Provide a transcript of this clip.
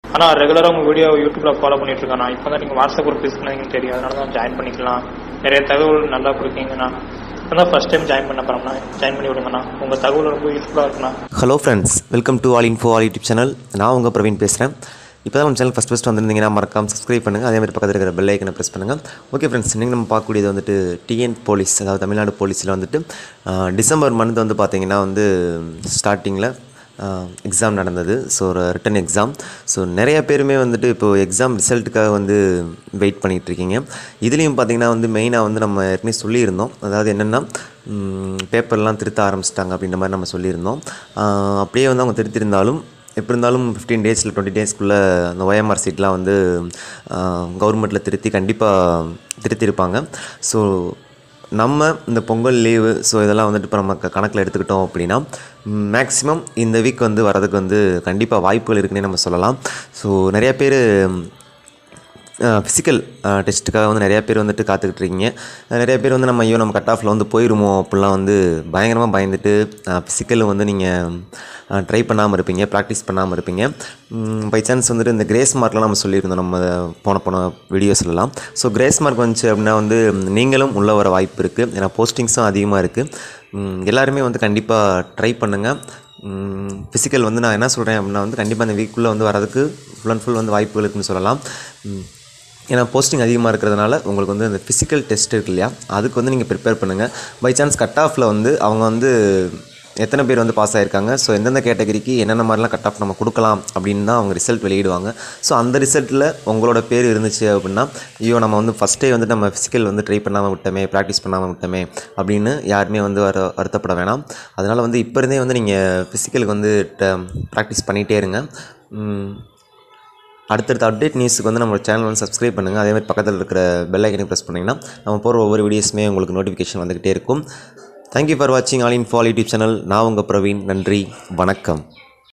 ஆனால் ரெகுலராக உங்கள் வீடியோ யூடியூப்ல ஃபாலோ பண்ணிட்டு இருக்கேன் நான் இப்போ தான் நீங்கள் வாட்ஸ்அப் குரூப் யூஸ் பண்ணீங்கன்னு தெரியும் அதனால தான் ஜாயின் பண்ணிக்கலாம் நிறைய தகவல் நல்லா கொடுக்கீங்கண்ணா இப்போ தான் ஃபஸ்ட் டைம் ஜாயின் பண்ண போகிறோம்ண்ணா ஜாயின் பண்ணி விடுங்கண்ணா உங்கள் தகவல் ரொம்ப யூஸ்ஃபுல்லாக இருக்குண்ணா hello friends welcome to all info all YouTube channel நான் உங்கள் பிரவீன் பேசுகிறேன் இப்போ தான் நம்ம சேனல் ஃபஸ்ட் ஃபஸ்ட் வந்திருந்தீங்கன்னா மறக்காம சப்ஸ்கிரைப் பண்ணுங்கள் அதே மாதிரி பக்கத்தில் இருக்கிற பெல் ஐக்கனை ப்ரெஸ் பண்ணுங்கள் ஓகே ஃப்ரெண்ட்ஸ் இன்றைக்கி நம்ம பார்க்கக்கூடியது வந்துட்டு டிஎன் போலீஸ் அதாவது தமிழ்நாடு போலீஸில் வந்துட்டு ஆஹ், டிசம்பர் மந்த் வந்து பார்த்திங்கன்னா வந்து ஸ்டார்டிங்கில் எக்ஸாம் நடந்தது ஸோ ஒரு ரிட்டன் எக்ஸாம் ஸோ நிறைய பேருமே வந்துட்டு இப்போது எக்ஸாம் ரிசல்ட்டுக்காக வந்து வெயிட் பண்ணிகிட்டு இருக்கீங்க இதுலேயும் பார்த்தீங்கன்னா வந்து மெயினாக வந்து நம்ம ஏற்கனவே சொல்லியிருந்தோம் அதாவது என்னென்னா பேப்பர்லாம் திருத்த ஆரம்பிச்சிட்டாங்க அப்படின்ற மாதிரி நம்ம சொல்லியிருந்தோம் ஆஹ் அப்படியே வந்து அவங்க திருத்திருந்தாலும் எப்படி இருந்தாலும் ஃபிஃப்டீன் டேஸில் டுவெண்ட்டி டேஸ்க்குள்ளே அந்த ஒயம்ஆர் சீட்லாம் வந்து கவர்மெண்ட்டில் திருத்தி கண்டிப்பாக திருத்திருப்பாங்க ஸோ நம்ம இந்த பொங்கல் லீவு ஸோ இதெல்லாம் வந்துட்டு இப்போ நம்ம க- கணக்கில் எடுத்துக்கிட்டோம் அப்படின்னா மேக்ஸிமம் இந்த வீக் வந்து வரதுக்கு வந்து கண்டிப்பாக வாய்ப்புகள் இருக்குன்னே நம்ம சொல்லலாம் ஸோ நிறைய பேர் ஃபிசிக்கல் டெஸ்ட்டுக்காக வந்து நிறைய பேர் வந்துட்டு காத்துக்கிட்டு இருக்கீங்க நிறைய பேர் வந்து நம்ம ஐயோ நம்ம கட் ஆஃபில் வந்து போயிருமோ அப்படிலாம் வந்து பயங்கரமாக பயந்துட்டு ஃபிசிக்கல் வந்து நீங்கள் ட்ரை பண்ணாமல் இருப்பீங்க ப்ராக்டிஸ் பண்ணாமல் இருப்பீங்க பை சான்ஸ் வந்துட்டு இந்த கிரேஸ் மார்க்லாம் நம்ம சொல்லியிருந்தோம் நம்ம போன போன வீடியோஸ்லாம் ஸோ கிரேஸ் மார்க் வந்துச்சு அப்படின்னா வந்து நீங்களும் உள்ள வர வாய்ப்பு இருக்குது ஏன்னா போஸ்டிங்ஸும் அதிகமாக இருக்குது எல்லாருமே வந்து கண்டிப்பாக ட்ரை பண்ணுங்கள் ஃபிசிக்கல் வந்து நான் என்ன சொல்கிறேன் அப்படின்னா வந்து கண்டிப்பாக இந்த வீக்குள்ளே வந்து வரதுக்கு ஃபுல் அண்ட் ஃபுல் வந்து வாய்ப்புகள் இருக்குன்னு சொல்லலாம் ம், ஏன்னா போஸ்டிங் அதிகமாக இருக்கிறதுனால உங்களுக்கு வந்து அந்த ஃபிசிக்கல் டெஸ்ட் இருக்கு இல்லையா அதுக்கு வந்து நீங்கள் ப்ரிப்பேர் பண்ணுங்கள் பை சான்ஸ் கட் ஆஃபில் வந்து அவங்க வந்து எத்தனை பேர் வந்து பாஸ் ஆயிருக்காங்க ஸோ எந்தெந்த கேட்டகரிக்கு என்னென்ன மாதிரிலாம் கட் ஆஃப் நம்ம கொடுக்கலாம் அப்படின்னு தான் அவங்க ரிசல்ட் வெளியிடுவாங்க ஸோ அந்த ரிசல்ட்டில் உங்களோட பேர் இருந்துச்சு அப்படின்னா ஐயோ நம்ம வந்து ஃபஸ்ட்டே வந்து நம்ம ஃபிசிக்கல் வந்து ட்ரை பண்ணாமல் விட்டோமே ப்ராக்டிஸ் பண்ணாமல் விட்டோமே அப்படின்னு யாருமே வந்து வர வருத்தப்பட வேணாம் அதனால் வந்து இப்போ இருந்தே வந்து நீங்கள் ஃபிசிக்கலுக்கு வந்து ப்ராக்டிஸ் பண்ணிகிட்டே இருங்க ம், அடுத்தடுத்த அப்டேட் நியூஸுக்கு வந்து நம்ம சேனல் வந்து சப்ஸ்கிரைப் பண்ணுங்கள் அதே மாதிரி பக்கத்தில் இருக்கிற பெல் ஐக்கனை ப்ரெஸ் பண்ணிங்கன்னா நம்ம போகிற ஒவ்வொரு வீடியோஸுமே உங்களுக்கு நோட்டிஃபிகேஷன் வந்துக்கிட்டே இருக்கும் தேங்க்யூ ஃபார் வாட்சிங் all in all YouTube channel நான் உங்கள் பிரவீன் நன்றி வணக்கம்